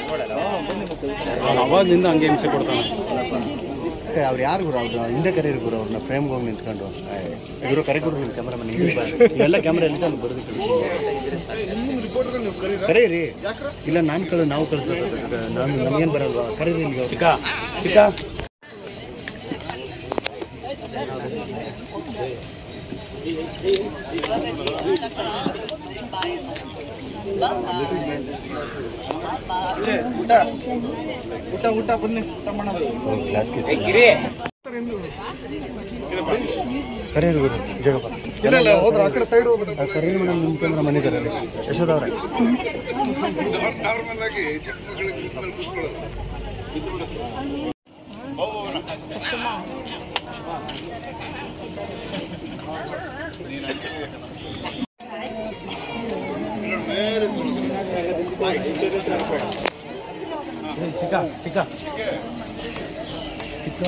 ಅವ್ನು ಅವಾಗ್ಲಿಂದ ಹಂಗೆ ಹಿಂಸೆ ಕೊಡ್ತಾನೆ ಅವ್ರು ಯಾರು ಗುರು ಅವ್ರು ಹಿಂದೆ ಕರೀರಿ ಗುರು ಅವ್ರನ್ನ ಫ್ರೇಮ್ಗೆ ಹೋಗಿ ನಿಂತ್ಕೊಂಡು ಏ, ಗುರು ಕರೆ ಗುರು ನಿಮ್ಮ ಕ್ಯಾಮ್ರಾಮನ್ ಇವೆಲ್ಲ ಕ್ಯಾಮ್ರಾ ಎಲ್ಲಿ ತಂದು ಬರೆದು ಕರೀರಿ ಇಲ್ಲ ನಾನು ಕಳು ನಾವು ಕಳಿಸ್ಬೇಕು ನಾನು ನಮಗೇನು ಬರಲ್ವಾ ಕರೀರಿ ಇಲ್ಲಿಗೆ ಚಿಕ್ಕ ಚಿಕ್ಕ ಕ್ಲಾಸ್ಗೆ ಕರೀರಿ ಗುರು ಜಗಪ್ಪ ಇಲ್ಲ ಇಲ್ಲ ಹೋದ್ರ ಆ ಕಡೆ ಸೈಡ್ ಹೋಗ್ರಿ ಕರೀರಿ ಮೇಡಮ್ ನಿಮ್ಮ ಕ್ಯಾಮ್ರಾ ಮನೆ ಕರೀರಿ ಯಶೋದವ್ರೆ ನಾರ್ಮಲ್ ಆಗಿ ಚಿಕ್ಕ ಮಕ್ಕಳಿಗೆ ಕೂತ್ಕೊಳ್ಳೋದು ಚಿಕ್ಕ ಚಿಕ್ಕ ಚಿಕ್ಕ